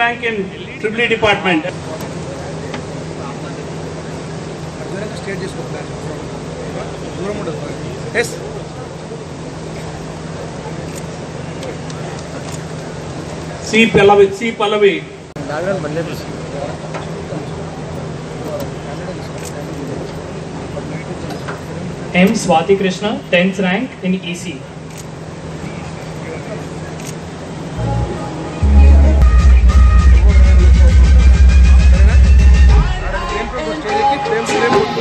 rank in Triple E department. అర్థమైనా state చేసుకోవాలి దూరం ఉండదు S C Pallavi, C Pallavi. Background బండి M. Swati Krishna, 10th rank in EC. Frame propose స్టేజ్కి frame frame కొట్టు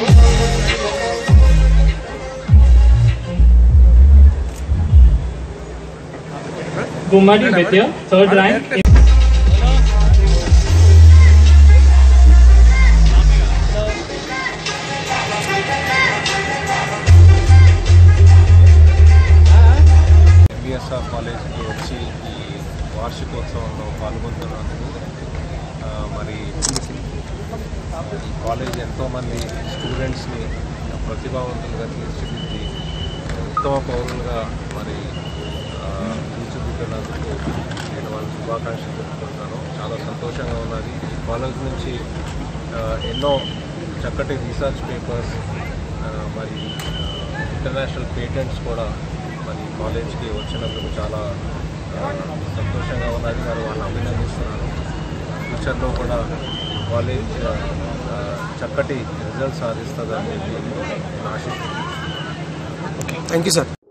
Gumadi Vidya, 3rd rank in BSR కాలేజ్కి వచ్చి ఈ వార్షికోత్సవంలో పాల్గొంటున్నందుకు ఆ, మరి ఈ కాలేజ్ ఎంతోమంది స్టూడెంట్స్ని ప్రతిభావంతులుగా తీర్చిదిద్ది ఉత్తమ పౌరులుగా మరి ఆ, తీర్చిదిద్దినందుకు నేను వాళ్ళ శుభాకాంక్షలు చెప్పుకుంటున్నాను చాలా సంతోషంగా ఉన్నది ఈ కాలేజ్ నుంచి ఆ, ఎన్నో చక్కటి రీసెర్చ్ పేపర్స్ మరి ఇంటర్నేషనల్ పేటెంట్స్ కూడా మరి కాలేజ్కి వచ్చినందుకు చాలా ఆ, సంతోషంగా ఉన్నది మరి వాళ్ళని అభినందిస్తున్నాను ఫ్యూచర్లో కూడా ఈ కాలేజ్ ఆ, చక్కటి రిజల్ట్ సాధిస్తుందని చెప్పి నేను ఆశిస్తున్నాను థ్యాంక్ యూ సార్